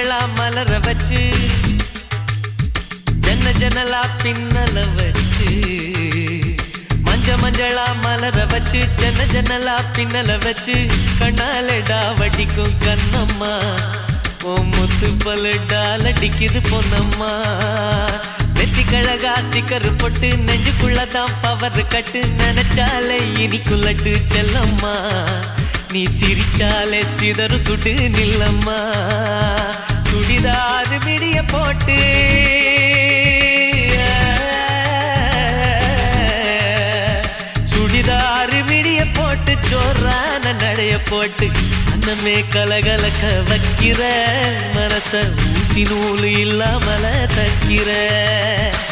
மஞ்சளா மலர வச்சு ஜன்ன ஜன்னலா பின்னல வச்சு மஞ்ச மஞ்சளா மலர வச்சு ஜன்ன ஜன்னலா பின்னல வச்சு கண்ணாலடா வடிக்கும் கண்ணம்மா ஓ முத்து பல்லடால் அடிக்குது பொன்னம்மா நெத்தி கழகா ஸ்டிக்கர் போட்டு நெஞ்சுக்குள்ளதான் பவர் கட்டு நினைச்சாலே இனிக்குள்ளட்டு செல்லம்மா நீ சிரிச்சாலே சிதறு துடு நில்லம்மா சுடிதாறு மிடிய போட்டு சுடிதாறு மிடிய போட்டு ஜோரான நடைய போட்டு அன்னமே கலகலக்க வைக்கிற மனச ஊசி நூல் இல்லாமல தைக்கிற